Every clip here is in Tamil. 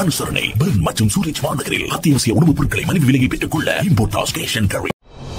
அனுசரணை பெர்ன் மற்றும் சூரிச் மாநகரில் அத்தியாவசிய உணவுப் பொருட்களை மலிவு விலையை பெற்றுக் கொள்ள இம்போர்டாஸ் கேஷ் அண்ட் கேரி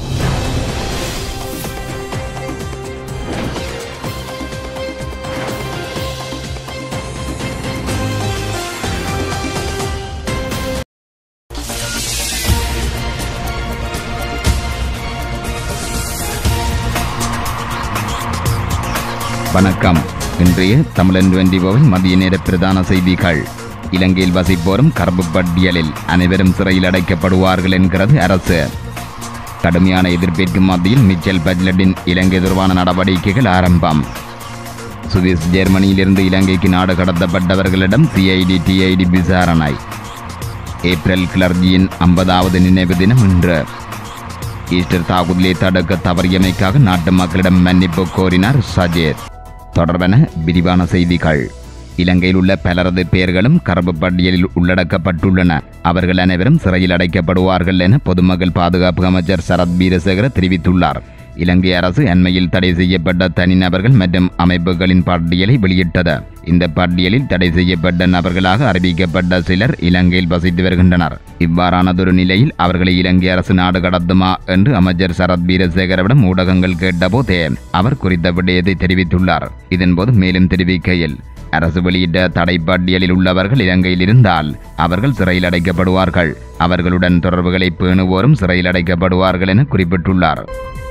வணக்கம் இன்றைய தமிழன் டுவெண்டிவோவின் மதிய நேர பிரதான செய்திகள் இலங்கையில் வசிப்போரும் கருப்பு பட்டியலில் அனைவரும் சிறையில் அடைக்கப்படுவார்கள் என்கிறது அரசு கடுமையான எதிர்ப்பிற்கு மத்தியில் மிச்சல் பட்லட்டின் இலங்கை தொடர்பான நடவடிக்கைகள் ஆரம்பம் சுவிஸ் ஜெர்மனியிலிருந்து இலங்கைக்கு நாடு கடத்தப்பட்டவர்களிடம் சிஐடி டிஐடி விசாரணை ஏப்ரல் கிளர்ஜியின் ஐம்பதாவது நினைவு தினம் இன்று ஈஸ்டர் தாக்குதலை தடுக்க தவறியமைக்காக நாட்டு மக்களிடம் மன்னிப்பு கோரினார் சஜித் தொடர்பென விரிவான செய்திகள் இலங்கையில் உள்ள பலரது பெயர்களும் கருப்பு பட்டியலில் உள்ளடக்கப்பட்டுள்ளன அவர்கள் அனைவரும் சிறையில் அடைக்கப்படுவார்கள் என பொதுமக்கள் பாதுகாப்பு அமைச்சர் சரத் வீரசேகர தெரிவித்துள்ளார் இலங்கை அரசு அண்மையில் தடை செய்யப்பட்ட தனிநபர்கள் மற்றும் அமைப்புகளின் பட்டியலை வெளியிட்டது இந்த பட்டியலில் தடை செய்யப்பட்ட நபர்களாக அறிவிக்கப்பட்ட சிலர் இலங்கையில் வசித்து வருகின்றனர் இவ்வாறானதொரு நிலையில் அவர்களை இலங்கை அரசு நாடு கடத்துமா என்று அமைச்சர் சரத் வீரசேகரவிடம் ஊடகங்கள் கேட்டபோதே அவர் குறித்த விடயத்தை தெரிவித்துள்ளார் இதன்போது மேலும் தெரிவிக்கையில் அரசு வெளியிட்ட தடை பட்டியலில் உள்ளவர்கள் இலங்கையில் இருந்தால் அவர்கள் சிறையில் அடைக்கப்படுவார்கள் அவர்களுடன் தொடர்புகளை பேணுவோரும் சிறையில் அடைக்கப்படுவார்கள் என குறிப்பிட்டுள்ளார்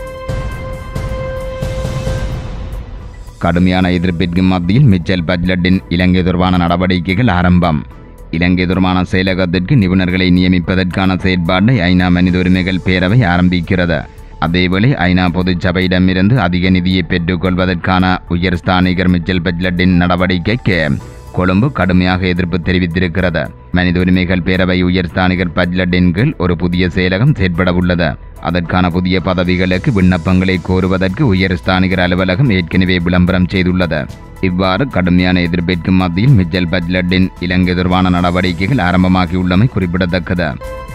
கடுமையான எதிர்ப்பிற்கு மத்தியில் மிச்சல் பட்லட்டின் இலங்கை தொடர்பான நடவடிக்கைகள் ஆரம்பம் இலங்கை தொடர்பான செயலகத்திற்கு நிபுணர்களை நியமிப்பதற்கான செயற்பாட்டை ஐநா மனித உரிமைகள் பேரவை ஆரம்பிக்கிறது அதேவேளை ஐநா பொதுச்சபையிடமிருந்து அதிக நிதியை பெற்றுக்கொள்வதற்கான உயர் ஸ்தானிகர் மிச்சல் பட்லட்டின் நடவடிக்கைக்கு கொழும்பு கடுமையாக எதிர்ப்பு தெரிவித்திருக்கிறது மனித உரிமைகள் பேரவை உயர் ஸ்தானிகர் பட்லட்டின் கீழ் ஒரு புதிய செயலகம் செயற்பட உள்ளது அதற்கான புதிய பதவிகளுக்கு விண்ணப்பங்களை கோருவதற்கு உயர் ஸ்தானிகர் அலுவலகம் ஏற்கனவே விளம்பரம் செய்துள்ளது இவ்வாறு கடுமையான எதிர்ப்பிற்கு மத்தியில் மிச்சல் பட்லட்டின் இலங்கை தொடர்பான நடவடிக்கைகள் ஆரம்பமாகியுள்ளமை குறிப்பிடத்தக்கது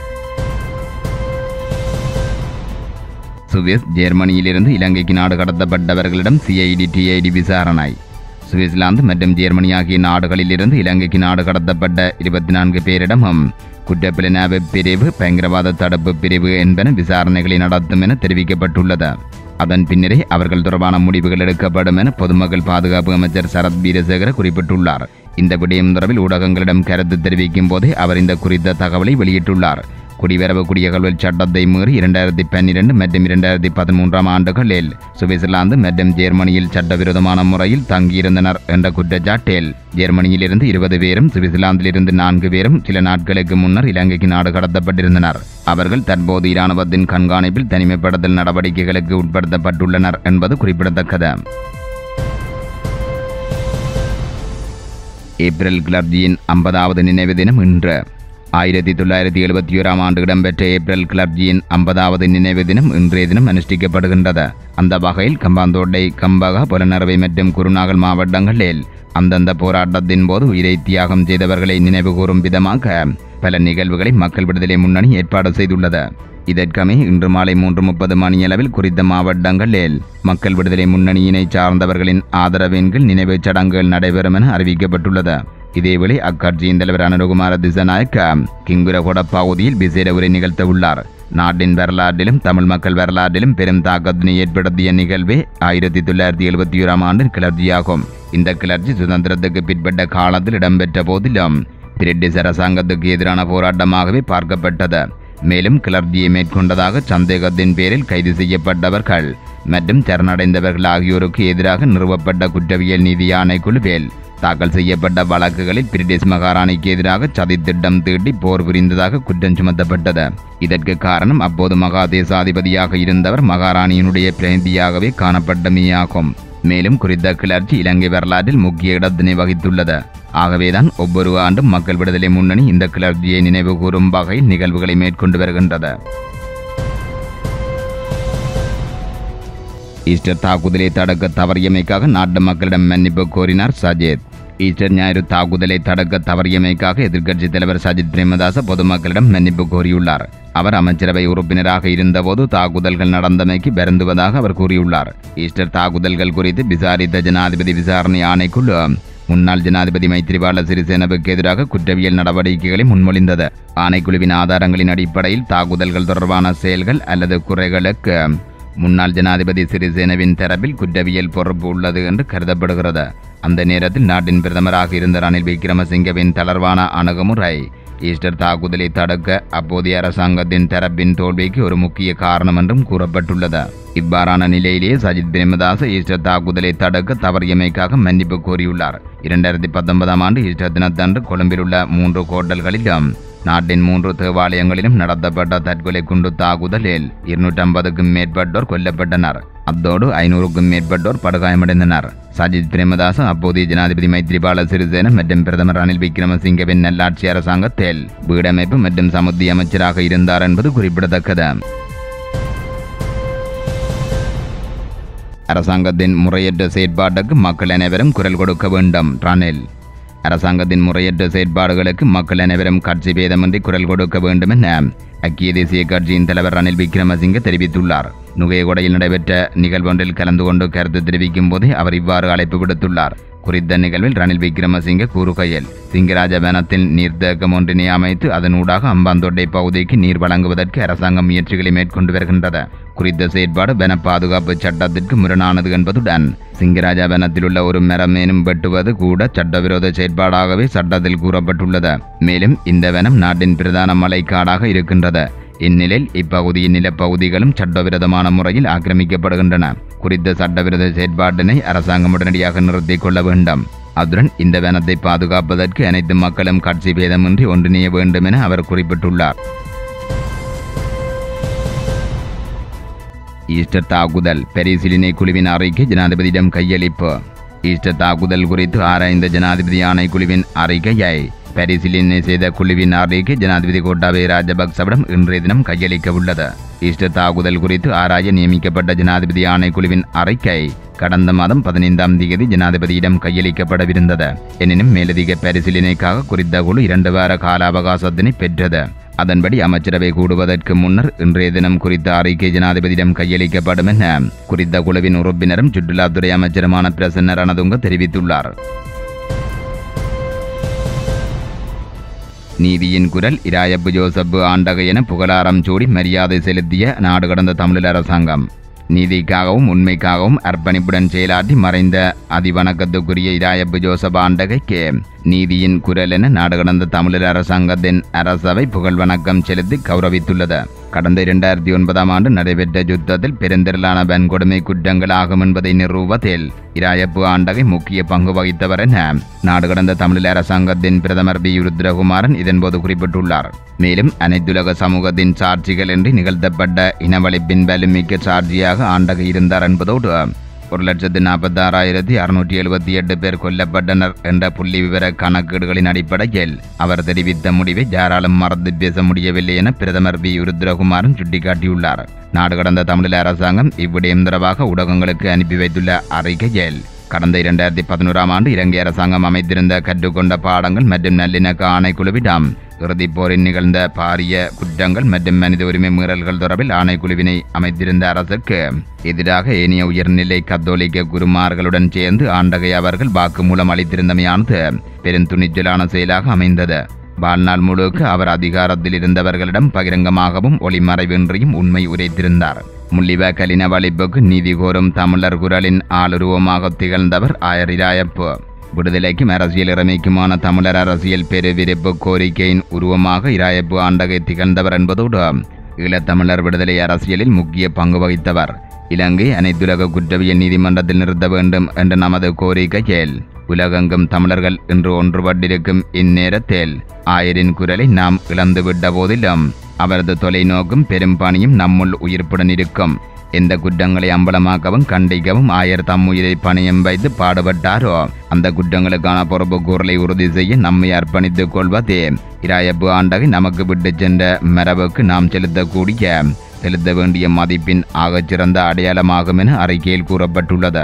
சுவிஸ் ஜெர்மனியிலிருந்து இலங்கைக்கு நாடு கடத்தப்பட்டவர்களிடம் சிஐடி டிஐடி விசாரணை சுவிட்சர்லாந்து மற்றும் ஜெர்மனி ஆகிய நாடுகளிலிருந்து இலங்கைக்கு நாடு கடத்தப்பட்ட இருபத்தி நான்கு பேரிடமும் குற்றப்புலனாய்வு பிரிவு பயங்கரவாத தடுப்பு பிரிவு என்பன விசாரணைகளை நடத்தும் என தெரிவிக்கப்பட்டுள்ளது அதன் பின்னரே அவர்கள் தொடர்பான முடிவுகள் எடுக்கப்படும் என பொதுமக்கள் பாதுகாப்பு அமைச்சர் சரத் வீரசேகர குறிப்பிட்டுள்ளார் இந்த விடயம் தொடர்பில் ஊடகங்களிடம் கருத்து தெரிவிக்கும் போதே அவர் இந்த குறித்த தகவலை வெளியிட்டுள்ளார் குடிவரவு குடியகல்வல் சட்டத்தை மீறி இரண்டாயிரத்தி பன்னிரண்டு மற்றும் இரண்டாயிரத்தி பதிமூன்றாம் ஆண்டுகளில் சுவிட்சர்லாந்து மற்றும் ஜெர்மனியில் சட்டவிரோதமான முறையில் தங்கியிருந்தனர் என்ற குற்றச்சாட்டில் ஜெர்மனியிலிருந்து இருபது பேரும் சுவிட்சர்லாந்திலிருந்து நான்கு பேரும் சில நாட்களுக்கு முன்னர் இலங்கைக்கு நாடு கடத்தப்பட்டிருந்தனர் அவர்கள் தற்போது இராணுவத்தின் கண்காணிப்பில் தனிமைப்படுத்தல் நடவடிக்கைகளுக்கு உட்படுத்தப்பட்டுள்ளனர் என்பது குறிப்பிடத்தக்கது ஏப்ரல் கிளர்ஜியின் ஐம்பதாவது நினைவு தினம் இன்று ஆயிரத்தி தொள்ளாயிரத்தி எழுபத்தி ஓராம் ஆண்டு இடம்பெற்ற ஏப்ரல் கிளர்ஜியின் ஐம்பதாவது நினைவு தினம் இன்றைய தினம் அனுஷ்டிக்கப்படுகின்றது அந்த வகையில் கம்பாந்தோட்டை கம்பகா புலனறுவை மற்றும் குருநாகல் மாவட்டங்களில் அந்தந்த போராட்டத்தின் போது உயிரை தியாகம் செய்தவர்களை நினைவு கூறும் விதமாக பல நிகழ்வுகளை மக்கள் விடுதலை முன்னணி ஏற்பாடு செய்துள்ளது இதற்கமே இன்று மாலை மூன்று முப்பது மணியளவில் குறித்த மாவட்டங்களில் மக்கள் விடுதலை முன்னணியினை சார்ந்தவர்களின் ஆதரவின் கீழ் நினைவுச் சடங்குகள் நடைபெறும் என அறிவிக்கப்பட்டுள்ளது இதேவேளை அக்கட்சியின் தலைவர் அனுரகுமார திசநாயக்க கிங்குரகொட பகுதியில் விசேட உரை நிகழ்த்த உள்ளார் நாட்டின் வரலாற்றிலும் தமிழ் மக்கள் வரலாற்றிலும் பெரும் தாக்கத்தினை ஏற்படுத்திய நிகழ்வே ஆயிரத்தி தொள்ளாயிரத்தி எழுபத்தி ஓராம் ஆண்டின் கிளர்ச்சியாகும் இந்த கிளர்ச்சி சுதந்திரத்துக்கு பிற்பட்ட காலத்தில் இடம்பெற்ற போதிலும் பிரிட்டிஷ் அரசாங்கத்துக்கு எதிரான போராட்டமாகவே பார்க்கப்பட்டது மேலும் கிளர்ச்சியை மேற்கொண்டதாக சந்தேகத்தின் பேரில் கைது செய்யப்பட்டவர்கள் மற்றும் சரணடைந்தவர்கள் ஆகியோருக்கு எதிராக நிறுவப்பட்ட குற்றவியல் நீதி ஆணைக்குழுவில் தாக்கல் செய்யப்பட்ட வழக்குகளில் பிரிட்டிஷ் மகாராணிக்கு எதிராக சதித்திட்டம் தீட்டி போர் புரிந்ததாக குற்றம் சுமத்தப்பட்டது இதற்கு காரணம் அப்போது மகா தேசாதிபதியாக இருந்தவர் மகாராணியினுடைய பிரதிநிதியாகவே காணப்பட்டமையாகும் மேலும் குறித்த கிளர்ச்சி இலங்கை வரலாற்றில் முக்கிய இடத்தினை வகித்துள்ளது ஆகவேதான் ஒவ்வொரு ஆண்டும் மக்கள் விடுதலை முன்னணி இந்த கிளர்ச்சியை நினைவு கூறும் வகையில் நிகழ்வுகளை மேற்கொண்டு வருகின்றது ஈஸ்டர் தாக்குதலை தடுக்க தவறியமைக்காக நாட்டு மக்களிடம் மன்னிப்பு கோரினார் சஜித் ஈஸ்டர் ஞாயிறு தாக்குதலை தடுக்க தவறியமைக்காக எதிர்க்கட்சித் தலைவர் சஜித் பிரேமதாச பொதுமக்களிடம் மன்னிப்பு கோரியுள்ளார் அவர் அமைச்சரவை உறுப்பினராக இருந்தபோது தாக்குதல்கள் நடந்தமைக்கு வருந்துவதாக அவர் கூறியுள்ளார் ஈஸ்டர் தாக்குதல்கள் குறித்து விசாரித்த ஜனாதிபதி விசாரணை ஆணைக்குழு முன்னாள் ஜனாதிபதி மைத்திரிபால சிறிசேனவுக்கு எதிராக குற்றவியல் நடவடிக்கைகளை முன்மொழிந்தது ஆணைக்குழுவின் ஆதாரங்களின் அடிப்படையில் தாக்குதல்கள் தொடர்பான செயல்கள் அல்லது குறைகளுக்கு முன்னாள் ஜனாதிபதி சிறிசேனவின் தரப்பில் குற்றவியல் பொறுப்பு உள்ளது என்று கருதப்படுகிறது அந்த நேரத்தில் நாட்டின் பிரதமராக இருந்த ரணில் விக்ரமசிங்கவின் தளர்வான அணுகுமுறை ஈஸ்டர் தாக்குதலை தடுக்க அப்போதைய அரசாங்கத்தின் தரப்பின் தோல்விக்கு ஒரு முக்கிய காரணம் என்றும் கூறப்பட்டுள்ளது இவ்வாறான நிலையிலேயே சஜித் பிரேமதாஸ் ஈஸ்டர் தாக்குதலை தடுக்க தவறியமைக்காக மன்னிப்பு கோரியுள்ளார் இரண்டாயிரத்தி பத்தொன்பதாம் ஆண்டு ஈஸ்டர் தினத்தன்று கொழும்பில் உள்ள மூன்று ஹோட்டல்களிலும் நாட்டின் மூன்று தேவாலயங்களிலும் நடத்தப்பட்ட தற்கொலை குண்டு தாக்குதலில் இருநூற்றம்பதுக்கும் மேற்பட்டோர் கொல்லப்பட்டனர் அத்தோடு ஐநூறுக்கும் மேற்பட்டோர் படுகாயமடைந்தனர் சஜித் பிரேமதாஸ் அப்போதைய ஜனாதிபதி மைத்ரிபால சிறிசேன மற்றும் பிரதமர் ரணில் விக்ரமசிங்கவின் நல்லாட்சி அரசாங்கத்தில் வீடமைப்பு மற்றும் சமுத்தி அமைச்சராக இருந்தார் என்பது குறிப்பிடத்தக்கது அரசாங்கத்தின் முறையற்ற செயற்பாட்டுக்கு மக்கள் அனைவரும் குரல் கொடுக்க வேண்டும் ரணில் அரசாங்கத்தின் முறையற்ற செயற்பாடுகளுக்கு மக்கள் அனைவரும் கட்சி பேதமின்றி குரல் கொடுக்க வேண்டும் என ஐக்கிய தேசிய கட்சியின் தலைவர் ரணில் விக்ரமசிங்க தெரிவித்துள்ளார் நுகையகொடையில் நடைபெற்ற நிகழ்வொன்றில் கலந்து கொண்டு கருத்து தெரிவிக்கும் போதே அவர் இவ்வாறு அழைப்பு விடுத்துள்ளார் குறித்த நிகழ்வில் ரணில் விக்ரமசிங்க கூறுகையில் சிங்கராஜ வனத்தில் நீர்த்தேக்கம் ஒன்றினை அமைத்து அதனூடாக அம்பாந்தோட்டை பகுதிக்கு நீர் வழங்குவதற்கு அரசாங்கம் முயற்சிகளை மேற்கொண்டு வருகின்றது குறித்த செயற்பாடு வன பாதுகாப்பு சட்டத்திற்கு முரணானது என்பதுடன் சிங்கராஜா வனத்தில் உள்ள ஒரு மரமேனும் வெட்டுவது கூட சட்டவிரோத செயற்பாடாகவே சட்டத்தில் கூறப்பட்டுள்ளது மேலும் இந்த வனம் நாட்டின் பிரதான மலைக்காடாக இருக்கின்றது இந்நிலையில் இப்பகுதியின் நிலப்பகுதிகளும் சட்டவிரோதமான முறையில் ஆக்கிரமிக்கப்படுகின்றன குறித்த சட்டவிரோத செயற்பாட்டினை அரசாங்கம் உடனடியாக நிறுத்திக் கொள்ள வேண்டும் அத்துடன் இந்த வனத்தை பாதுகாப்பதற்கு அனைத்து மக்களும் கட்சி பேதமின்றி ஒன்றிணைய வேண்டும் என அவர் குறிப்பிட்டுள்ளார் ஈஸ்டர் தாக்குதல் பரிசீலனை குழுவின் அறிக்கை ஜனாதிபதியிடம் கையளிப்பு ஈஸ்டர் தாக்குதல் குறித்து ஆராய்ந்த ஜனாதிபதி ஆணைக்குழுவின் அறிக்கையை பரிசீலனை செய்த குழுவின் அறிக்கை ஜனாதிபதி கோட்டாபய ராஜபக்சவிடம் இன்றைய தினம் கையளிக்க உள்ளது ஈஸ்டர் தாக்குதல் குறித்து ஆராய நியமிக்கப்பட்ட ஜனாதிபதி ஆணைக்குழுவின் அறிக்கை கடந்த மாதம் பதினைந்தாம் தேதி ஜனாதிபதியிடம் கையளிக்கப்படவிருந்தது எனினும் மேலதிக பரிசீலனைக்காக குறித்த குழு இரண்டு வார கால அவகாசத்தினை பெற்றது அதன்படி அமைச்சரவை கூடுவதற்கு முன்னர் இன்றைய தினம் குறித்த அறிக்கை ஜனாதிபதியிடம் கையளிக்கப்படும் என குறித்த குழுவின் உறுப்பினரும் சுற்றுலாத்துறை அமைச்சருமான பிரசன்ன ரணதுங்க தெரிவித்துள்ளார் நீதியின் குரல் இராயப்பு ஜோசப்பு ஆண்டகை என புகழாரம் சூடி மரியாதை செலுத்திய நாடு கடந்த தமிழர் அரசாங்கம் நீதிக்காகவும் உண்மைக்காகவும் அர்ப்பணிப்புடன் செயலாற்றி மறைந்த அதிவணக்கத்துக்குரிய இராயப்பு ஜோசப் ஆண்டகைக்கு நீதியின் குரல் என நாடு கடந்த தமிழர் அரசாங்கத்தின் அரசவை புகழ் வணக்கம் செலுத்தி கௌரவித்துள்ளது கடந்த இரண்டாயிரத்தி ஒன்பதாம் ஆண்டு நடைபெற்ற யுத்தத்தில் பெருந்திரளான வன்கொடுமை குற்றங்கள் ஆகும் என்பதை நிறுவுவதில் இராயப்பு ஆண்டகை முக்கிய பங்கு வகித்தவர் என நாடு கடந்த தமிழ் அரசாங்கத்தின் பிரதமர் பி ருத்ரகுமாரன் இதன்போது குறிப்பிட்டுள்ளார் மேலும் அனைத்துலக சமூகத்தின் சாட்சிகள் என்று நிகழ்த்தப்பட்ட இனவழிப்பின் வலிமிக்க சாட்சியாக ஆண்டகை இருந்தார் என்பதோடு ஒரு லட்சத்து நாற்பத்தாறாயிரத்தி அறுநூற்றி எழுபத்தி எட்டு பேர் கொல்லப்பட்டனர் என்ற புள்ளி விவர கணக்கீடுகளின் அடிப்படையில் அவர் தெரிவித்த முடிவை யாராலும் மறந்து பேச முடியவில்லை என பிரதமர் வி ருத்ரகுமாரன் சுட்டிக்காட்டியுள்ளார் நாடு கடந்த தமிழக அரசாங்கம் இவ்விடயம் தொடர்பாக ஊடகங்களுக்கு அனுப்பி வைத்துள்ள அறிக்கையில் கடந்த இரண்டாயிரத்தி பதினோராம் ஆண்டு இலங்கை அரசாங்கம் அமைத்திருந்த கற்றுக்கொண்ட பாடங்கள் மற்றும் நல்லிணக்க ஆணைக்குழுவிடம் இறுதிப் போரில் நிகழ்ந்த பாரிய குற்றங்கள் மற்றும் மனித உரிமை மீறல்கள் தொடர்பில் ஆணைக்குழுவினை அமைத்திருந்த அரசுக்கு எதிராக ஏனைய உயர்நிலை கத்தோலிக்க குருமார்களுடன் சேர்ந்து ஆண்டகை அவர்கள் வாக்குமூலம் அளித்திருந்தமையானது பெருந்துணிச்சலான செயலாக அமைந்தது வாழ்நாள் முழுக்க அவர் அதிகாரத்தில் இருந்தவர்களிடம் பகிரங்கமாகவும் ஒளிமறைவின்றியும் உண்மை உரைத்திருந்தார் முள்ளிவ கலின வலிப்புக்கு நீதி கோரும் தமிழர் குரலின் ஆளுருவமாக திகழ்ந்தவர் ஆயரிராயப்பு விடுதலைக்கும் அரசியல் இறமைக்குமான தமிழர் அரசியல் பெருவிரிப்பு கோரிக்கையின் உருவமாக இராயப்பு ஆண்டகை திகழ்ந்தவர் என்பதோடு ஈழத்தமிழர் விடுதலை அரசியலில் முக்கிய பங்கு வகித்தவர் இலங்கை அனைத்துலக குற்றவியல் நீதிமன்றத்தில் நிறுத்த வேண்டும் என்ற நமது கோரிக்கையில் உலகெங்கும் தமிழர்கள் இன்று ஒன்றுபட்டிருக்கும் இந்நேரத்தில் ஆயரின் குரலை நாம் இழந்துவிட்ட போதிலும் அவரது தொலைநோக்கும் பெரும்பணியும் நம்முள் உயிர்ப்புடன் இருக்கும் எந்த குற்றங்களை அம்பலமாக்கவும் கண்டிக்கவும் ஆயர் தம் உயிரை பணியம் வைத்து பாடுபட்டாரோ அந்த குற்றங்களுக்கான பொறுப்பு கூறலை உறுதி செய்ய நம்மை அர்ப்பணித்துக் கொள்வதே இராயப்பு ஆண்டகை நமக்கு விட்டு சென்ற மரபுக்கு நாம் செலுத்தக்கூடிய செலுத்த வேண்டிய மதிப்பின் ஆகச்சிறந்த அடையாளமாகும் என அறிக்கையில் கூறப்பட்டுள்ளது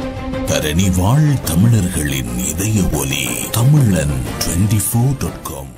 தரணி வாழ் தமிழர்களின் இதய ஒலி தமிழன் டுவெண்டி ஃபோர் டாட் காம்